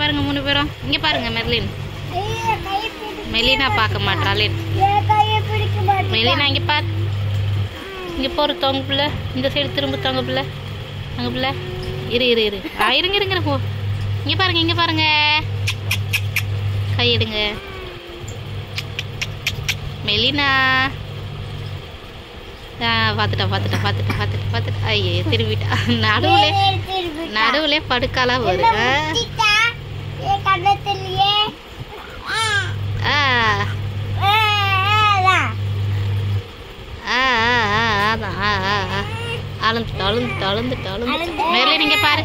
பாருங்க மூணு பேரும் இங்க பாருங்க மெர்லின் ஐயோ, கையை பிடி- மெலினா பார்க்க மாட்டாளேன் என் கையை பிடிக்க மாட்டேங்குது. மெலினா இங்க பார் இங்க போற தொங்க பிள்ளை இந்த சைடு திரும்ப தொங்க பிள்ளை அங்க பிள்ளை இரு இரு இரு ஆ இருங்க இருங்க இருங்க. ஓ இங்க பாருங்க இங்க பாருங்க கை எடுங்க மெலினா ஆ பார்த்துட்டா பார்த்துட்டா பார்த்துட்டா பார்த்துட்டா பார்த்துட்டா ஐயே திரும்பிட்டா நடுவுல ஏய், திரும்பி. நடுவுல படுக்காலா என்ன வரும் ஆ. முட்டிட்டா? என் கண்ணத்திலேயே. ஆ, ஆ ஆ, ஆ, ஆ ஆ ஆ அதான் ஆ ஆ ஆ அழுந்துட்டு அழுந்துட்டு அழுந்துட்டு அழுந்துட்டு அழுந்து. மேலே நீங்க பாரு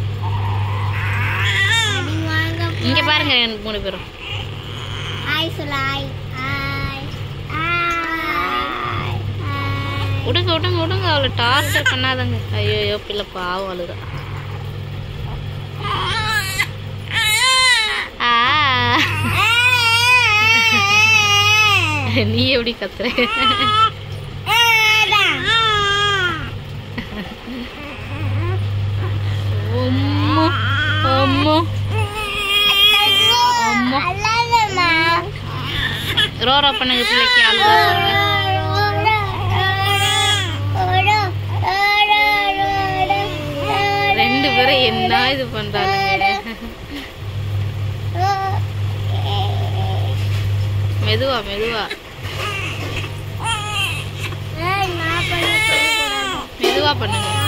அடி வாங்க இங்க பாருங்க மூணு பேரும் ஹாய் சொல்லு ஹாய் ஹாய் ஹாய் ஹாய் விடுங்க விடுங்க விடுங்க அவளை டார்ச்சர் பண்ணாதங்க ஐயோ ஐயோ பிள்ளை பாவம் அழுதா ஆ நீ எப்படி கத்துற அம்மா அம்மா அம்மா ரோரா பண்ணுங்க பிள்ளைக்கு அழுதா பாருங்க ரெண்டு பேரும் என்ன இது பண்றாங்க மெதுவா மெதுவா மெதுவா பண்ணுங்க